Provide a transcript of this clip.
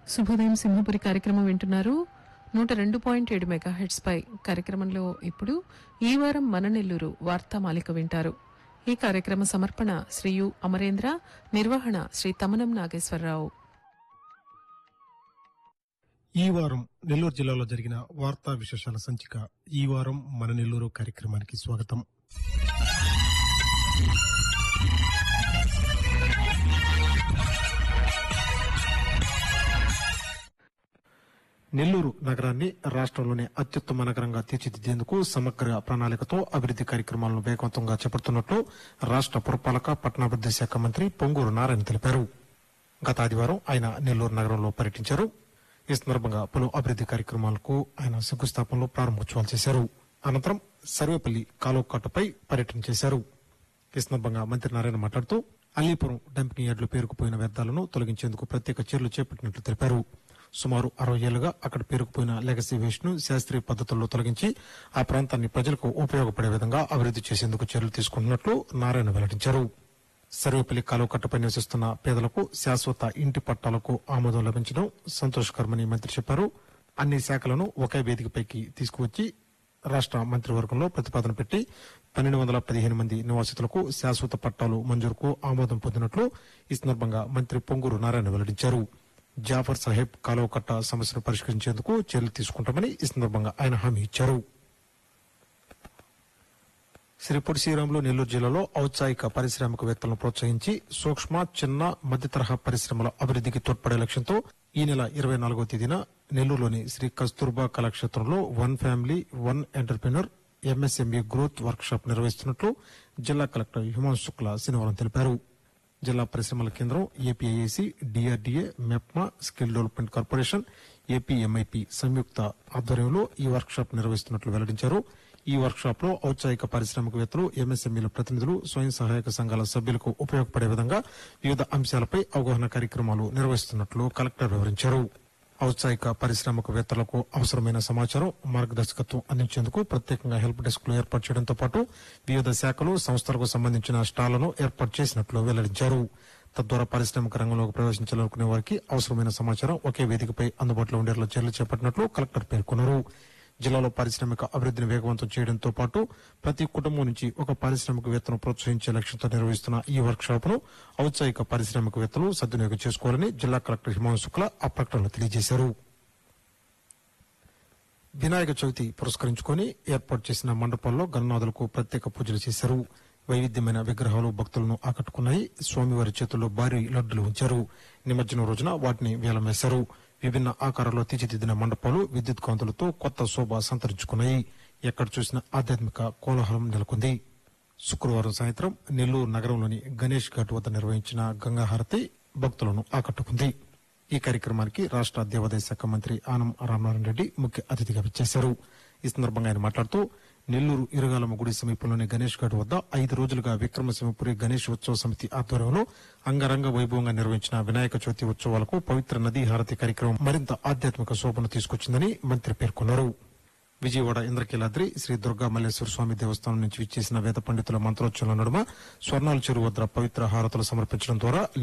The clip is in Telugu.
శుభోదయం సింహపురి కార్యక్రమం వింటున్నారు నూట రెండు పాయింట్ ఏడు మెగా హెడ్స్ పై కార్యక్రమంలో ఇప్పుడు ఈ వారం మన నెల్లూరు వార్తామాలిక వింటారు ఈ కార్యక్రమ సమర్పణ శ్రీ యు అమరేంద్ర నిర్వహణ శ్రీ తమనం నాగేశ్వరరావు ఈ వారం నెల్లూరు జిల్లాలో జరిగిన వార్తా విశేషాల సంచిక ఈ వారం మన నెల్లూరు కార్యక్రమానికి స్వాగతం నెల్లూరు నగరాన్ని రాష్ట్రంలోనే అత్యుత్తమ నగరంగా తీర్చిదిద్దేందుకు సమగ్ర ప్రణాళికతో అభివృద్ది కార్యక్రమాలను వేగవంతంగా చేపడుతున్నట్లు రాష్ట్ర పురపాలక పట్టణాభివృద్ది శాఖ మంత్రి పొంగూరు నారాయణ తెలిపారు గత ఆదివారం ఆయన నెల్లూరు నగరంలో పర్యటించారు ఈ సందర్భంగా పలు అభివృద్ది కార్యక్రమాలకు ఆయన శంకుస్థాపనలో ప్రారంభోత్సవాలు చేశారు అనంతరం సర్వేపల్లి కాలువకట్టుపై పర్యటన చేశారు ఈ సందర్భంగా మంత్రి నారాయణ మాట్లాడుతూ అల్లీపురం డంపింగ్ యార్డులు పేరుకుపోయిన వ్యర్థాలను తొలగించేందుకు ప్రత్యేక చర్యలు చేపట్టినట్లు తెలిపారు సుమారు అరవై ఏళ్లుగా అక్కడ పేరుకుపోయిన లెగసీ వేస్ట్ ను శాస్త్రీయ పద్ధతుల్లో తొలగించి ఆ ప్రాంతాన్ని ప్రజలకు ఉపయోగపడే విధంగా అభివృద్ది చేసేందుకు చర్యలు తీసుకుంటున్నట్లు నారాయణ వెల్లడించారు సర్వేపల్లి కాలువకట్టపై నివసిస్తున్న పేదలకు శాశ్వత ఇంటి పట్టాలకు ఆమోదం లభించడం సంతోషకరమని మంత్రి చెప్పారు అన్ని శాఖలను ఒకే వేదికపైకి తీసుకువచ్చి రాష్ట్ర మంత్రివర్గంలో ప్రతిపాదన పెట్టి పన్నెండు వందల పదిహేను మంది నివాసితులకు శాశ్వత పట్టాలు మంజూరుకు ఆమోదం పొందినట్లు ఈ సందర్భంగా మంత్రి పొంగూరు నారాయణ వెల్లడించారు జాఫర్ సాహెబ్ కాలువకట్ట సమస్యను పరిష్కరించేందుకు చర్యలు తీసుకుంటామని ఈ సందర్భంగా ఆయన హామీ ఇచ్చారు శ్రీ పొట్టి శ్రీరాములు నెల్లూరు జిల్లాలో ఔత్సాహిక పారిశ్రామికవేత్తలను ప్రోత్సహించి సూక్ష్మ చిన్న మధ్య తరహా పరిశ్రమల అభివృద్ధికి తోడ్పడే లక్ష్యంతో ఈ నెల ఇరవై నాలుగో తేదీన నెల్లూరులోని శ్రీ కస్తూర్బా కళాక్షేత్రంలో one family one entrepreneur MSME growth workshop నిర్వహిస్తున్నట్లు జిల్లా కలెక్టర్ హిమాంశు శుక్లా శనివారం తెలిపారు జిల్లా పరిశ్రమల కేంద్రం APIIC DRDA MEPMA skill development corporation APMIP సంయుక్త ఆధ్వర్యంలో ఈ వర్క్ షాప్ నిర్వహిస్తున్నట్లు వెల్లడించారు ఈ వర్క్ షాప్ లో ఔత్సాహిక పారిశ్రామికవేత్తలు ఎంఎస్ఎంఈల ప్రతినిధులు స్వయం సహాయక సంఘాల సభ్యులకు ఉపయోగపడే విధంగా వివిధ అంశాలపై అవగాహన కార్యక్రమాలు నిర్వహిస్తున్నట్లు కలెక్టర్ వివరించారు ఔత్సాహిక పారిశ్రామికవేత్తలకు అవసరమైన సమాచారం మార్గదర్శకత్వం అందించేందుకు ప్రత్యేకంగా హెల్ప్ డెస్క్లు ఏర్పాటు చేయడంతో పాటు వివిధ శాఖలు సంస్థలకు సంబంధించిన స్టాళ్లను ఏర్పాటు చేసినట్లు వెల్లడించారు తద్వారా పారిశ్రామిక రంగంలోకి ప్రవేశించాలనుకునే వారికి అవసరమైన సమాచారం ఒకే వేదికపై అందుబాటులో ఉండేలా చర్యలు చేపట్టినట్లు కలెక్టర్ పేర్కొన్నారు జిల్లాలో పారిశ్రామిక అభివృద్ధిని వేగవంతం చేయడంతో పాటు ప్రతి కుటుంబం నుంచి ఒక పారిశ్రామికవేత్తను ప్రోత్సహించే లక్ష్యంతో నిర్వహిస్తున్న ఈ వర్క్ షాప్ ను ఔత్సాహిక పారిశ్రామికవేత్తలు సద్వినియోగం చేసుకోవాలని జిల్లా కలెక్టర్ హిమాంశు శుక్లా ఆ ప్రకటనలో తెలియజేశారు వినాయక చవితి పురస్కరించుకొని ఏర్పాటు చేసిన మండపాల్లో గణనాథులకు ప్రత్యేక పూజలు చేశారు వైవిధ్యమైన విగ్రహాలు భక్తులను ఆకట్టుకున్నాయి స్వామివారి చేతుల్లో భారీ లడ్డులు ఉంచారు నిమజ్జనం రోజున వాటిని వేలం వేశారు విభిన్న ఆకారాల్లో తీర్చిదిద్దిన మండపాలు విద్యుత్ కాంతులతో కొత్త శోభ సంతరించుకున్నాయి ఎక్కడ చూసినా ఆధ్యాత్మిక కోలాహలం నెలకొంది శుక్రవారం సాయంత్రం నెల్లూరు నగరంలోని గణేష్ ఘాట్ వద్ద నిర్వహించిన గంగాహారతి భక్తులను ఆకట్టుకుంది ఈ కార్యక్రమానికి రాష్ట్ర దేవాదాయ శాఖ మంత్రి ఆనం రామనారాయణ రెడ్డి ముఖ్య అతిథిగా విచ్చేశారు ఈ సందర్భంగా ఆయన మాట్లాడుతూ నెల్లూరు ఇరగాలమ్మ గుడి సమీపంలోని గణేష్ ఘాట్ వద్ద ఐదు రోజులుగా విక్రమసింహపురి గణేష్ ఉత్సవ సమితి ఆధ్వర్యంలో అంగరంగ వైభవంగా నిర్వహించిన వినాయక చవితి ఉత్సవాలకు పవిత్ర నదీ హారతి కార్యక్రమం మరింత ఆధ్యాత్మిక శోభను తీసుకొచ్చిందని మంత్రి పేర్కొన్నారు విజయవాడ ఇంద్రకీలాద్రి శ్రీ దుర్గా మల్లేశ్వర స్వామి దేవస్థానం నుంచి విచ్చేసిన వేద పండితుల మంత్రోచ్చరణ నడుమ స్వర్ణాల చెరువు వద్ద పవిత్ర హారతులు సమర్పించడం ద్వారా